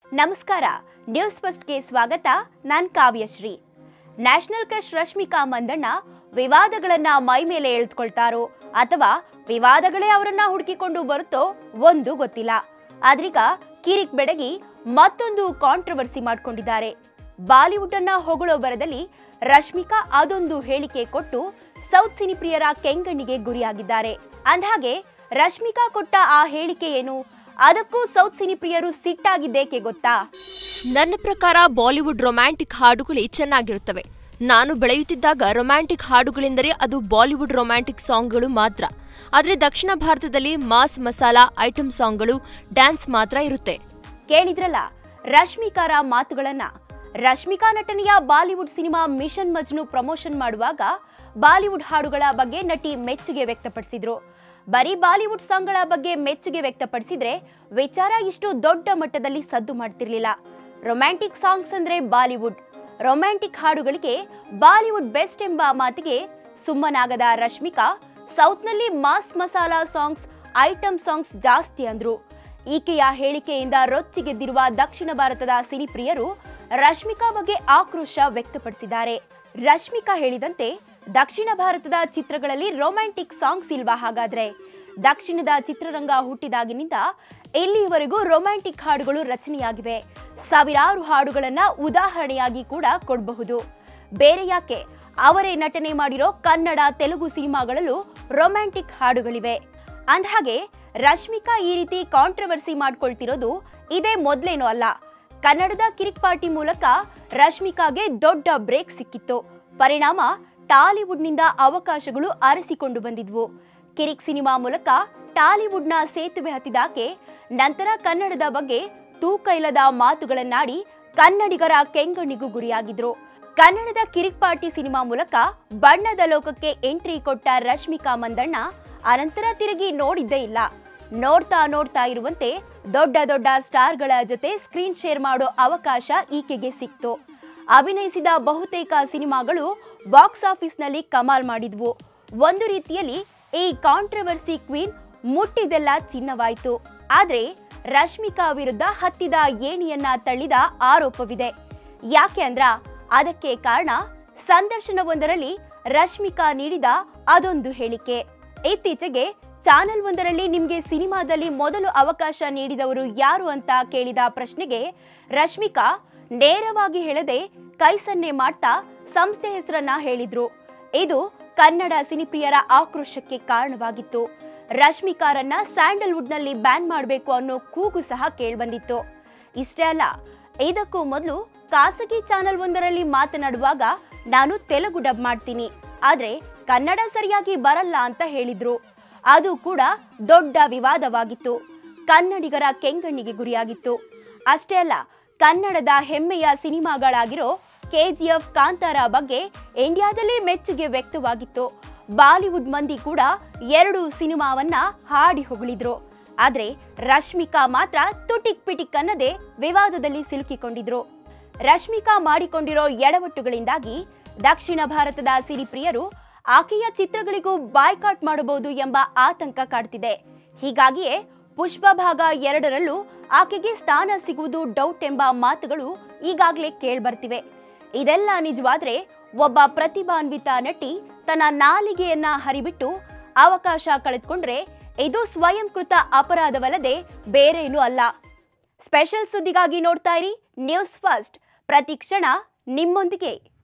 ನಮಸ್ಕಾರ ನ್ಯೂಸ್ ಫಸ್ಟ್ಗೆ ಸ್ವಾಗತ ನಾನ್ ಕಾವ್ಯಶ್ರೀ ನ್ಯಾಷನಲ್ ಕ್ರಶ್ ರಶ್ಮಿಕಾ ಮಂದಣ್ಣ ವಿವಾದಗಳನ್ನ ಮೈ ಮೇಲೆ ಎಳೆದುಕೊಳ್ತಾರೋ ಅಥವಾ ವಿವಾದಗಳೇ ಅವರನ್ನ ಹುಡುಕಿಕೊಂಡು ಬರುತ್ತೋ ಒಂದು ಗೊತ್ತಿಲ್ಲ ಆದ್ರೀಗ ಕಿರಿಕ್ ಬೆಡಗಿ ಮತ್ತೊಂದು ಕಾಂಟ್ರವರ್ಸಿ ಮಾಡ್ಕೊಂಡಿದ್ದಾರೆ ಬಾಲಿವುಡ್ ಅನ್ನ ಹೊಗಳೋ ಬರದಲ್ಲಿ ರಶ್ಮಿಕಾ ಅದೊಂದು ಹೇಳಿಕೆ ಕೊಟ್ಟು ಸೌತ್ ಸಿನಿಪ್ರಿಯರ ಕೆಂಗಣ್ಣಿಗೆ ಗುರಿಯಾಗಿದ್ದಾರೆ ಅಂದ್ಹಾಗೆ ರಶ್ಮಿಕಾ ಕೊಟ್ಟ ಆ ಹೇಳಿಕೆ ಏನು ಅದಕ್ಕೂ ಸೌತ್ ಸಿನಿಪ್ರಿಯರು ಸಿಟ್ಟಾಗಿದ್ದೇಕೆ ಗೊತ್ತಾ ನನ್ನ ಪ್ರಕಾರ ಬಾಲಿವುಡ್ ರೊಮ್ಯಾಂಟಿಕ್ ಹಾಡುಗಳೇ ಚೆನ್ನಾಗಿರುತ್ತವೆ ನಾನು ಬೆಳೆಯುತ್ತಿದ್ದಾಗ ರೊಮ್ಯಾಂಟಿಕ್ ಹಾಡುಗಳೆಂದರೆ ಅದು ಬಾಲಿವುಡ್ ರೊಮ್ಯಾಂಟಿಕ್ ಸಾಂಗ್ಗಳು ಮಾತ್ರ ಆದರೆ ದಕ್ಷಿಣ ಭಾರತದಲ್ಲಿ ಮಾಸ್ ಮಸಾಲಾ ಐಟಂ ಸಾಂಗ್ಗಳು ಡ್ಯಾನ್ಸ್ ಮಾತ್ರ ಇರುತ್ತೆ ಕೇಳಿದ್ರಲ್ಲ ರಶ್ಮಿಕಾರ ಮಾತುಗಳನ್ನ ರಶ್ಮಿಕಾ ನಟನೆಯ Bollywood cinema Mission Majnu promotion ಮಾಡುವಾಗ ಬಾಲಿವುಡ್ ಹಾಡುಗಳ ಬಗ್ಗೆ ನಟಿ ಮೆಚ್ಚುಗೆ ವ್ಯಕ್ತಪಡಿಸಿದ್ರು ಬರೀ ಬಾಲಿವುಡ್ ಸಾಂಗ್ಗಳ ಬಗ್ಗೆ ಮೆಚ್ಚುಗೆ ವ್ಯಕ್ತಪಡಿಸಿದ್ರೆ ವಿಚಾರ ಇಷ್ಟು ದೊಡ್ಡ ಮಟ್ಟದಲ್ಲಿ ಸದ್ದು ಮಾಡ್ತಿರ್ಲಿಲ್ಲ ರೊಮ್ಯಾಂಟಿಕ್ ಸಾಂಗ್ಸ್ ಅಂದ್ರೆ ಬಾಲಿವುಡ್ ರೊಮ್ಯಾಂಟಿಕ್ ಹಾಡುಗಳಿಗೆ ಬಾಲಿವುಡ್ ಬೆಸ್ಟ್ ಎಂಬ ಮಾತಿಗೆ ಸುಮ್ಮನಾಗದ ರಶ್ಮಿಕಾ ಸೌತ್ನಲ್ಲಿ mass masala songs item songs ಜಾಸ್ತಿ ಅಂದ್ರು ಈಕೆಯ ಹೇಳಿಕೆಯಿಂದ ರೊಚ್ಚಿಗೆದ್ದಿರುವ ದಕ್ಷಿಣ ಭಾರತದ ಸಿನಿಪ್ರಿಯರು ರಶ್ಮಿಕಾ ಬಗ್ಗೆ ಆಕ್ರೋಶ ವ್ಯಕ್ತಪಡಿಸಿದ್ದಾರೆ ರಶ್ಮಿಕಾ ಹೇಳಿದಂತೆ ದಕ್ಷಿಣ ಭಾರತದ ಚಿತ್ರಗಳಲ್ಲಿ ರೊಮ್ಯಾಂಟಿಕ್ ಸಾಂಗ್ಸ್ ಇಲ್ವಾ ಹಾಗಾದ್ರೆ ದಕ್ಷಿಣದ ಚಿತ್ರರಂಗ ಹುಟ್ಟಿದಾಗಿನಿಂದ ಇಲ್ಲಿಯವರೆಗೂ ರೊಮ್ಯಾಂಟಿಕ್ ಹಾಡುಗಳು ರಚನೆಯಾಗಿವೆ ಸಾವಿರಾರು ಹಾಡುಗಳನ್ನ ಉದಾಹರಣೆಯಾಗಿ ಕೂಡ ಕೊಡಬಹುದು ಬೇರೆ ಯಾಕೆ ಅವರೇ ನಟನೆ ಮಾಡಿರೋ ಕನ್ನಡ ತೆಲುಗು ಸಿನಿಮಾಗಳಲ್ಲೂ ರೊಮ್ಯಾಂಟಿಕ್ ಹಾಡುಗಳಿವೆ ಅಂದ್ಹಾಗೆ ರಶ್ಮಿಕಾ ಈ ರೀತಿ ಕಾಂಟ್ರವರ್ಸಿ ಮಾಡ್ಕೊಳ್ತಿರೋದು ಇದೇ ಮೊದ್ಲೇನೂ ಅಲ್ಲ ಕನ್ನಡದ ಕಿರಿಕ್ ಪಾರ್ಟಿ ಮೂಲಕ ರಶ್ಮಿಕಾಗೆ ದೊಡ್ಡ ಬ್ರೇಕ್ ಸಿಕ್ಕಿತ್ತು ಪರಿಣಾಮ ಟಾಲಿವುಡ್ನಿಂದ ಅವಕಾಶಗಳು ಅರಸಿಕೊಂಡು ಬಂದಿದ್ವು ಕಿರಿಕ್ ಸಿನಿಮಾ ಮೂಲಕ ಟಾಲಿವುಡ್ನ ಸೇತುವೆ ಹತ್ತಿದಾಕೆ ನಂತರ ಕನ್ನಡದ ಬಗ್ಗೆ ತೂಕ ಇಲ್ಲದ ಮಾತುಗಳನ್ನಾಡಿ ಕನ್ನಡಿಗರ ಕೆಂಗಣ್ಣಿಗೂ ಗುರಿಯಾಗಿದ್ರು ಕನ್ನಡದ ಕಿರಿಕ್ ಪಾರ್ಟಿ ಸಿನಿಮಾ ಮೂಲಕ ಬಣ್ಣದ ಲೋಕಕ್ಕೆ ಎಂಟ್ರಿ ಕೊಟ್ಟ ರಶ್ಮಿಕಾ ಮಂದಣ್ಣ ಅನಂತರ ತಿರುಗಿ ನೋಡಿದ್ದೇ ಇಲ್ಲ ನೋಡ್ತಾ ನೋಡ್ತಾ ಇರುವಂತೆ ದೊಡ್ಡ ದೊಡ್ಡ ಸ್ಟಾರ್ಗಳ ಜೊತೆ ಸ್ಕ್ರೀನ್ ಶೇರ್ ಮಾಡೋ ಅವಕಾಶ ಈಕೆಗೆ ಸಿಕ್ತು ಅಭಿನಯಿಸಿದ ಬಹುತೇಕ ಸಿನಿಮಾಗಳು ಬಾಕ್ಸ್ ಆಫೀಸ್ನಲ್ಲಿ ಕಮಾಲ್ ಮಾಡಿದ್ವು ಒಂದು ರೀತಿಯಲ್ಲಿ ಈ ಕಾಂಟ್ರವರ್ಸಿ ಕ್ವೀನ್ ಮುಟ್ಟಿದೆಲ್ಲ ಚಿನ್ನವಾಯಿತು ಆದ್ರೆ ರಶ್ಮಿಕಾ ವಿರುದ್ಧ ಹತ್ತಿದ ಏಣಿಯನ್ನ ತಳ್ಳಿದ ಆರೋಪವಿದೆ ಯಾಕೆ ಅಂದ್ರ ಅದಕ್ಕೆ ಕಾರಣ ಸಂದರ್ಶನವೊಂದರಲ್ಲಿ ರಶ್ಮಿಕಾ ನೀಡಿದ ಅದೊಂದು ಹೇಳಿಕೆ ಇತ್ತೀಚೆಗೆ ಚಾನೆಲ್ ಒಂದರಲ್ಲಿ ನಿಮ್ಗೆ ಸಿನಿಮಾದಲ್ಲಿ ಮೊದಲು ಅವಕಾಶ ನೀಡಿದವರು ಯಾರು ಅಂತ ಕೇಳಿದ ಪ್ರಶ್ನೆಗೆ ರಶ್ಮಿಕಾ ನೇರವಾಗಿ ಹೇಳದೆ ಕೈ ಸನ್ನೆ ಮಾಡ್ತಾ ಸಂಸ್ಥೆ ಹೆಸರನ್ನ ಹೇಳಿದ್ರು ಇದು ಕನ್ನಡ ಸಿನಿಪ್ರಿಯರ ಆಕ್ರೋಶಕ್ಕೆ ಕಾರಣವಾಗಿತ್ತು ರಶ್ಮಿಕಾರನ್ನ ಸ್ಯಾಂಡಲ್ವುಡ್ನಲ್ಲಿ ಬ್ಯಾನ್ ಮಾಡಬೇಕು ಅನ್ನೋ ಕೂಗು ಸಹ ಕೇಳ್ಬಂದಿತ್ತು ಇಷ್ಟೇ ಅಲ್ಲ ಇದಕ್ಕೂ ಮೊದಲು ಖಾಸಗಿ ಚಾನೆಲ್ ಒಂದರಲ್ಲಿ ಮಾತನಾಡುವಾಗ ನಾನು ತೆಲುಗು ಡಬ್ ಮಾಡ್ತೀನಿ ಆದ್ರೆ ಕನ್ನಡ ಸರಿಯಾಗಿ ಬರಲ್ಲ ಅಂತ ಹೇಳಿದ್ರು ಅದು ಕೂಡ ದೊಡ್ಡ ವಿವಾದವಾಗಿತ್ತು ಕನ್ನಡಿಗರ ಕೆಂಗಣ್ಣಿಗೆ ಗುರಿಯಾಗಿತ್ತು ಅಷ್ಟೇ ಅಲ್ಲ ಕನ್ನಡದ ಹೆಮ್ಮೆಯ ಸಿನಿಮಾಗಳಾಗಿರೋ ಕೆಜಿಎಫ್ ಕಾಂತಾರ ಬಗ್ಗೆ ಇಂಡಿಯಾದಲ್ಲಿ ಮೆಚ್ಚುಗೆ ವ್ಯಕ್ತವಾಗಿತ್ತು ಬಾಲಿವುಡ್ ಮಂದಿ ಕೂಡ ಎರಡು ಸಿನಿಮಾವನ್ನ ಹಾಡಿ ಹೊಗಳಿದ್ರು ಆದ್ರೆ ರಶ್ಮಿಕಾ ಮಾತ್ರ ತುಟಿಕ್ ಪಿಟಿಕ್ ಅನ್ನದೇ ವಿವಾದದಲ್ಲಿ ಸಿಲುಕಿಕೊಂಡಿದ್ರು ರಶ್ಮಿಕಾ ಮಾಡಿಕೊಂಡಿರೋ ಎಡವಟ್ಟುಗಳಿಂದಾಗಿ ದಕ್ಷಿಣ ಭಾರತದ ಸಿರಿಪ್ರಿಯರು ಆಕೆಯ ಚಿತ್ರಗಳಿಗೂ ಬಾಯ್ಕಾಟ್ ಮಾಡಬಹುದು ಎಂಬ ಆತಂಕ ಕಾಡ್ತಿದೆ ಹೀಗಾಗಿಯೇ ಪುಷ್ಪ ಭಾಗ ಎರಡರಲ್ಲೂ ಆಕೆಗೆ ಸ್ಥಾನ ಸಿಗುವುದು ಡೌಟ್ ಎಂಬ ಮಾತುಗಳು ಈಗಾಗಲೇ ಕೇಳ್ಬರ್ತಿವೆ ಇದೆಲ್ಲ ನಿಜವಾದ್ರೆ ಒಬ್ಬ ಪ್ರತಿಭಾನ್ವಿತ ನಟಿ ತನ್ನ ನಾಲಿಗೆಯನ್ನ ಹರಿಬಿಟ್ಟು ಅವಕಾಶ ಕಳೆದುಕೊಂಡ್ರೆ ಇದು ಸ್ವಯಂಕೃತ ಅಪರಾಧವಲ್ಲದೆ ಬೇರೇನೂ ಅಲ್ಲ ಸ್ಪೆಷಲ್ ಸುದ್ದಿಗಾಗಿ ನೋಡ್ತಾ ಇರಿ ನ್ಯೂಸ್ ಫಸ್ಟ್ ಪ್ರತಿ ಕ್ಷಣ ನಿಮ್ಮೊಂದಿಗೆ